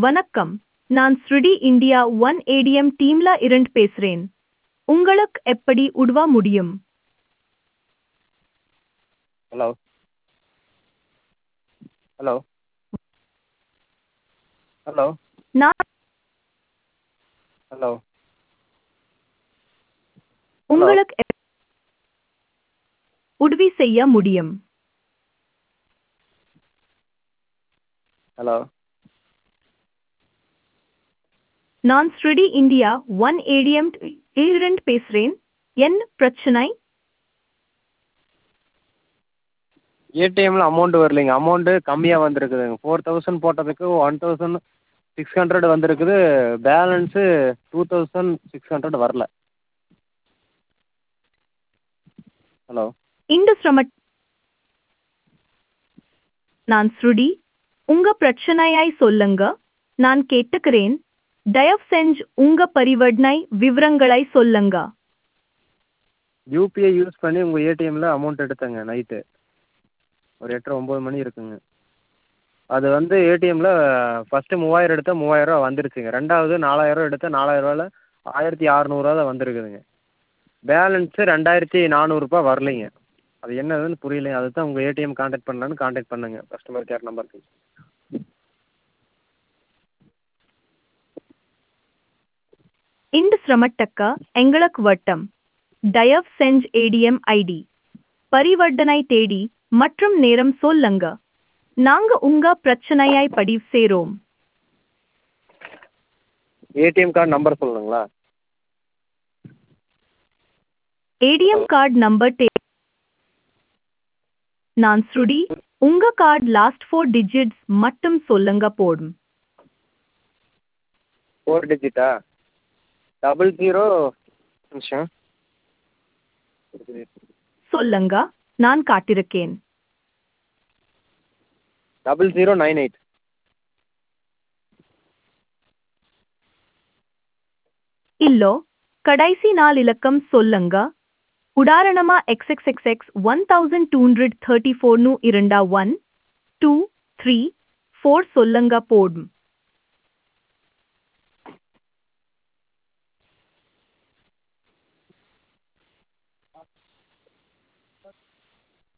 வணக்கம் நான் ஸ்ருடி இந்தியா ஒன் ஏடிஎம் டீம்ல இருந்து பேசுறேன் உங்களுக்கு எப்படி உதவ முடியும் ஹலோ ஹலோ ஹலோ நான் ஹலோ உங்களுக்கு எப்- உதவி செய்ய முடியும் ஹலோ நான் ஸ்ருடி இந்தியா ஒன் ஏடிஎம் இருந்து பேசுறேன் என்ன பிரச்சனை ஏடிஎம்ல அமௌண்ட் வரலைங்க அமௌண்ட்டு கம்மியாக வந்திருக்குதுங்க ஃபோர் தௌசண்ட் போட்டதுக்கு ஒன் தௌசண்ட் சிக்ஸ் ஹண்ட்ரட் வந்திருக்குது balance two thousand six hundred வரல ஹலோ இந்த சிரம நான் ஸ்ருடி உங்க பிரச்சனையாய் சொல்லுங்க நான் கேட்டுக்கிறேன் தயவு செஞ்சு உங்க பரிவர்த்தனை விவரங்களை சொல்லுங்க யூபிஐ யூஸ் பண்ணி உங்கள் ஏடிஎம்மில் அமௌண்ட் எடுத்தேங்க நைட்டு ஒரு எட்டரை ஒம்பது மணி இருக்குங்க அது வந்து ஏடிஎம்மில் ஃபஸ்ட்டு மூவாயிரம் எடுத்தால் மூவாயிரரூவா வந்துருச்சுங்க ரெண்டாவது நாலாயிரரூவா எடுத்தால் நாலாயிரரூவால ஆயிரத்தி அறநூறுவா தான் வந்திருக்குதுங்க பேலன்ஸு ரெண்டாயிரத்தி நானூறுரூபா வரலைங்க அது என்னதுன்னு புரியலைங்க அதுதான் உங்கள் ஏடிஎம் கான்டாக்ட் பண்ணலான்னு கான்டாக்ட் பண்ணேங்க கஸ்டமர் கேர் நம்பருக்கு இந்த சிரமத்துக்கு எங்களுக்கு வட்டம் தயவு செஞ்சு ஏடிஎம் ஐடி பரிவர்த்தனை தேடி மற்றும் நேரம் சொல்லுங்க நாங்க உங்க பிரச்சனையாய் பதிவு செய்றோம் ஏடிஎம் கார்டு நம்பர் சொல்லணுங்களா ஏடிஎம் கார்டு நம்பர் தே நான் ஸ்ருடி உங்க கார்டு லாஸ்ட் ஃபோர் டிஜிட்ஸ் மட்டும் சொல்லுங்க போடும் ஃபோர் டிஜிட்டா டபுள் ஜீரோ நிமிஷம் சொல்லுங்க நான் காட்டிருக்கேன் டபுள் ஜீரோ நைன் எயிட் இல்லோ கடைசி நாள் இலக்கம் சொல்லுங்க உதாரணமா X X X X one thousand two hundred thirty ஃபோர்னு இருந்தா ஒன் டூ த்ரீ ஃபோர் சொல்லுங்க போடும்